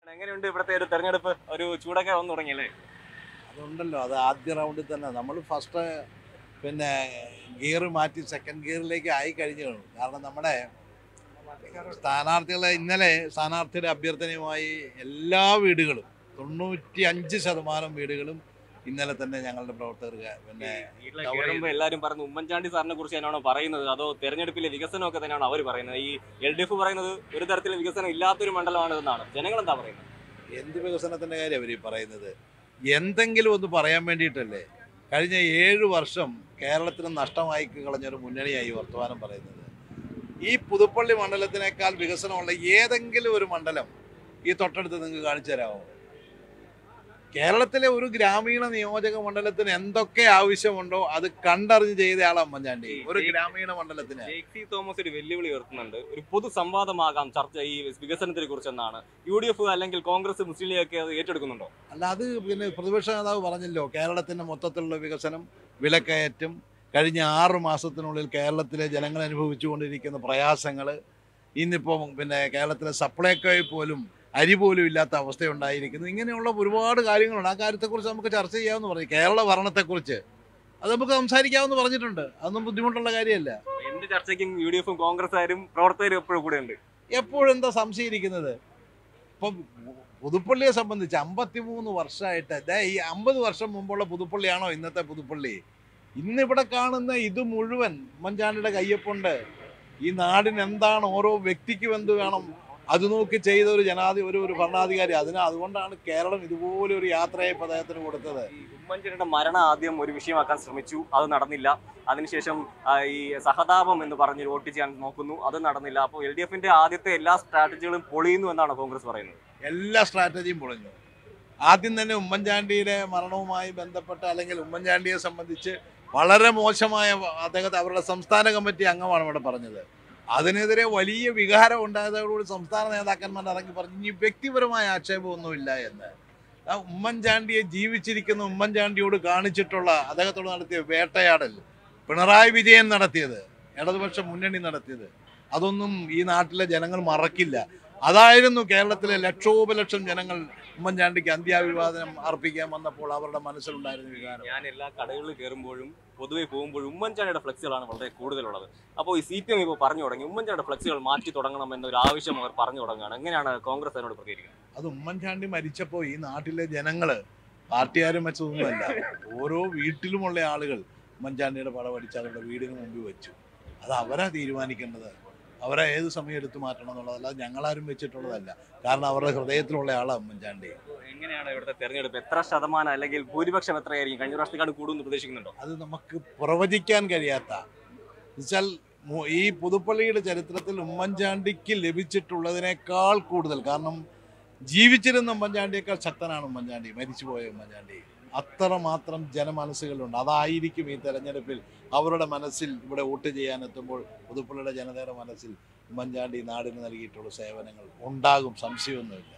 എങ്ങനെയുണ്ട് ഇവിടുത്തെ ഒരു തെരഞ്ഞെടുപ്പ് ഒരു ചൂടൊക്കെ വന്നു തുടങ്ങിയല്ലേ അതുണ്ടല്ലോ അത് ആദ്യ റൗണ്ടിൽ തന്നെ നമ്മൾ ഫസ്റ്റ് പിന്നെ ഗിയർ മാറ്റി സെക്കൻഡ് ഗിയറിലേക്ക് ആയി കഴിഞ്ഞു കാണും കാരണം നമ്മുടെ സ്ഥാനാർത്ഥികളെ ഇന്നലെ സ്ഥാനാർത്ഥിയുടെ അഭ്യർത്ഥനയുമായി എല്ലാ വീടുകളും തൊണ്ണൂറ്റി അഞ്ച് ശതമാനം വീടുകളും ഇന്നലെ തന്നെ ഞങ്ങളുടെ പ്രവർത്തകർ പിന്നെ വീട്ടിലെ കയറുമ്പോ എല്ലാരും പറഞ്ഞു ഉമ്മൻചാണ്ടി സാറിനെ കുറിച്ച് തന്നെയാണോ പറയുന്നത് അതോ തെരഞ്ഞെടുപ്പിലെ വികസനമൊക്കെ തന്നെയാണോ അവർ പറയുന്നത് ഈ എൽ ഡി എഫ് പറയുന്നത് ഒരു തരത്തിലെ വികസനം ഇല്ലാത്തൊരു മണ്ഡലമാണ് എന്നാണ് ജനങ്ങൾ എന്താ പറയുന്നത് എന്ത് വികസനത്തിൻ്റെ കാര്യം അവർ പറയുന്നത് എന്തെങ്കിലും ഒന്ന് പറയാൻ വേണ്ടിയിട്ടല്ലേ കഴിഞ്ഞ ഏഴ് വർഷം കേരളത്തിന് നഷ്ടമായി കളഞ്ഞൊരു മുന്നണിയായി വർത്തമാനം പറയുന്നത് ഈ പുതുപ്പള്ളി മണ്ഡലത്തിനേക്കാൾ വികസനമുള്ള ഏതെങ്കിലും ഒരു മണ്ഡലം ഈ തൊട്ടടുത്ത് നിങ്ങൾക്ക് കാണിച്ചു തരാമോ കേരളത്തിലെ ഒരു ഗ്രാമീണ നിയോജക മണ്ഡലത്തിന് എന്തൊക്കെ ആവശ്യമുണ്ടോ അത് കണ്ടറിഞ്ഞ് ചെയ്ത ആളാ ഉമ്മൻചാണ്ടി ഒരു ഗ്രാമീണ മണ്ഡലത്തിന് ജെയ്സി തോമസ് ഒരു വെല്ലുവിളി ഉയർത്തുന്നുണ്ട് ഒരു പൊതു സംവാദമാകാം ചർച്ച ഈ വികസനത്തിനെ കുറിച്ചെന്നാണ് യു ഡി എഫ് അല്ലെങ്കിൽ കോൺഗ്രസ് മുസ്ലിം ലീഗ് ഒക്കെ അത് ഏറ്റെടുക്കുന്നുണ്ടോ അല്ല അത് പിന്നെ പ്രതിപക്ഷ നേതാവ് പറഞ്ഞല്ലോ കേരളത്തിന്റെ മൊത്തത്തിലുള്ള വികസനം വിലക്കയറ്റം കഴിഞ്ഞ ആറ് മാസത്തിനുള്ളിൽ കേരളത്തിലെ ജനങ്ങൾ അനുഭവിച്ചുകൊണ്ടിരിക്കുന്ന പ്രയാസങ്ങൾ ഇന്നിപ്പോൾ പിന്നെ കേരളത്തിലെ സപ്ലൈക്കോയിൽ പോലും അരി പോലും ഇല്ലാത്ത അവസ്ഥയുണ്ടായിരിക്കുന്നു ഇങ്ങനെയുള്ള ഒരുപാട് കാര്യങ്ങളുണ്ട് ആ കാര്യത്തെക്കുറിച്ച് നമുക്ക് ചർച്ച ചെയ്യാമെന്ന് പറഞ്ഞു കേരള ഭരണത്തെക്കുറിച്ച് അത് നമുക്ക് സംസാരിക്കാമെന്ന് പറഞ്ഞിട്ടുണ്ട് അതൊന്നും ബുദ്ധിമുട്ടുള്ള കാര്യമല്ല എന്ത് ചർച്ചയ്ക്കും യു ഡി എഫും കോൺഗ്രസ്സുകാരും പ്രവർത്തകരും എപ്പോഴും കൂടെ ഉണ്ട് എപ്പോഴെന്താ സംശയിക്കുന്നത് ഇപ്പം പുതുപ്പള്ളിയെ സംബന്ധിച്ച് അമ്പത്തിമൂന്ന് വർഷമായിട്ട് ദേ ഈ അമ്പത് വർഷം മുമ്പുള്ള പുതുപ്പള്ളിയാണോ ഇന്നത്തെ പുതുപ്പള്ളി ഇന്നിവിടെ കാണുന്ന ഇത് മുഴുവൻ ഉമ്മൻചാണ്ടിയുടെ കയ്യൊപ്പുണ്ട് ഈ നാടിന് എന്താണ് ഓരോ വ്യക്തിക്കും എന്ത് വേണം അത് നോക്കി ചെയ്ത ഒരു ജനാധി ഒരു ഒരു ഭരണാധികാരി അതിന് അതുകൊണ്ടാണ് കേരളം ഇതുപോലെ ഒരു യാത്രയെ ഇപ്പം അദ്ദേഹത്തിന് കൊടുത്തത് ഈ ഉമ്മൻചാണ്ടിയുടെ മരണം ആദ്യം ഒരു വിഷയമാക്കാൻ ശ്രമിച്ചു അത് നടന്നില്ല അതിനുശേഷം ആ, ഈ സഹതാപം എന്ന് പറഞ്ഞ് വോട്ട് ചെയ്യാൻ നോക്കുന്നു അത് നടന്നില്ല അപ്പോൾ എൽ ഡി എഫിന്റെ ആദ്യത്തെ എല്ലാ സ്ട്രാറ്റജികളും പൊളിയുന്നു എന്നാണ് കോൺഗ്രസ് പറയുന്നത് എല്ലാ സ്ട്രാറ്റജിയും പൊളിഞ്ഞു ആദ്യം തന്നെ ഉമ്മൻചാണ്ടിയുടെ മരണവുമായി ബന്ധപ്പെട്ട് അല്ലെങ്കിൽ ഉമ്മൻചാണ്ടിയെ സംബന്ധിച്ച് വളരെ മോശമായ അദ്ദേഹത്തെ അവരുടെ സംസ്ഥാന കമ്മിറ്റി അംഗമാണ് ഇവിടെ പറഞ്ഞത് അതിനെതിരെ വലിയ വികാരം ഉണ്ടായതോടുകൂടി സംസ്ഥാന നേതാക്കന്മാർ ഇറങ്ങി പറഞ്ഞു ഇനി വ്യക്തിപരമായ ആക്ഷേപമൊന്നുമില്ല എന്ന് ആ ഉമ്മൻചാണ്ടിയെ ജീവിച്ചിരിക്കുന്ന ഉമ്മൻചാണ്ടിയോട് കാണിച്ചിട്ടുള്ള അദ്ദേഹത്തോട് നടത്തിയ വേട്ടയാടൽ പിണറായി വിജയൻ നടത്തിയത് ഇടതുപക്ഷ മുന്നണി നടത്തിയത് അതൊന്നും ഈ നാട്ടിലെ ജനങ്ങൾ മറക്കില്ല അതായിരുന്നു കേരളത്തിലെ ലക്ഷോപലക്ഷം ജനങ്ങൾ ഉമ്മൻചാണ്ടിക്ക് അന്ത്യാഭിവാദനം അർപ്പിക്കാൻ വന്നപ്പോൾ അവരുടെ മനസ്സിലുണ്ടായിരുന്ന വികാരം ഞാൻ എല്ലാ കടകളിൽ കയറുമ്പോഴും പൊതുവെ പോകുമ്പോഴും ഉമ്മൻചാണ്ടിയുടെ ഫ്ലെക്സുകളാണ് വളരെ കൂടുതലുള്ളത് അപ്പോൾ ഈ സി പി എം ഇപ്പോൾ പറഞ്ഞു തുടങ്ങി ഉമ്മൻചാണ്ടിയുടെ ഫ്ലെക്സുകൾ മാറ്റി തുടങ്ങണം എന്നൊരു ആവശ്യം അവർ പറഞ്ഞു തുടങ്ങുകയാണ് എങ്ങനെയാണ് കോൺഗ്രസ് അതിനോട് പ്രതികരിക്കുന്നത് അത് ഉമ്മൻചാണ്ടി മരിച്ചപ്പോൾ ഈ നാട്ടിലെ ജനങ്ങള് പാർട്ടിയാരും വെച്ചതൊന്നുമല്ല ഓരോ വീട്ടിലുമുള്ള ആളുകൾ ഉമ്മൻചാണ്ടിയുടെ പടം അടിച്ച് അവരുടെ വീടിന് മുമ്പിൽ വെച്ചു അത് അവരാ തീരുമാനിക്കേണ്ടത് അവരെ ഏത് സമയം എടുത്തു മാറ്റണം എന്നുള്ളതല്ല ഞങ്ങളാരും വെച്ചിട്ടുള്ളതല്ല കാരണം അവരുടെ ഹൃദയത്തിലുള്ള ആളാണ് ഉമ്മൻചാണ്ടി എങ്ങനെയാണ് ഇവിടുത്തെ തെരഞ്ഞെടുപ്പ് എത്ര ശതമാനം അല്ലെങ്കിൽ ഭൂരിപക്ഷം എത്രയായിരിക്കും കഴിഞ്ഞ പ്രാവശ്യത്തേക്കാൾ കൂടുമെന്ന് പ്രതീക്ഷിക്കുന്നുണ്ടോ അത് നമുക്ക് പ്രവചിക്കാൻ കഴിയാത്ത എന്നുവെച്ചാൽ മു- ഈ പുതുപ്പള്ളിയുടെ ചരിത്രത്തിൽ ഉമ്മൻചാണ്ടിക്ക് ലഭിച്ചിട്ടുള്ളതിനേക്കാൾ കൂടുതൽ കാരണം ജീവിച്ചിരുന്ന ഉമ്മൻചാണ്ടിയേക്കാൾ ശക്തനാണ് ഉമ്മൻചാണ്ടി മരിച്ചുപോയ ഉമ്മൻചാണ്ടി അത്രമാത്രം ജനമനസ്സുകളുണ്ട് അതായിരിക്കും ഈ തെരഞ്ഞെടുപ്പിൽ അവരുടെ മനസ്സിൽ ഇവിടെ വോട്ട് ചെയ്യാനെത്തുമ്പോൾ പുതുപ്പള്ളിയുടെ ജനതയുടെ മനസ്സിൽ ഉമ്മൻചാണ്ടി നാടിന് നൽകിയിട്ടുള്ള സേവനങ്ങൾ ഉണ്ടാകും സംശയമൊന്നുമില്ല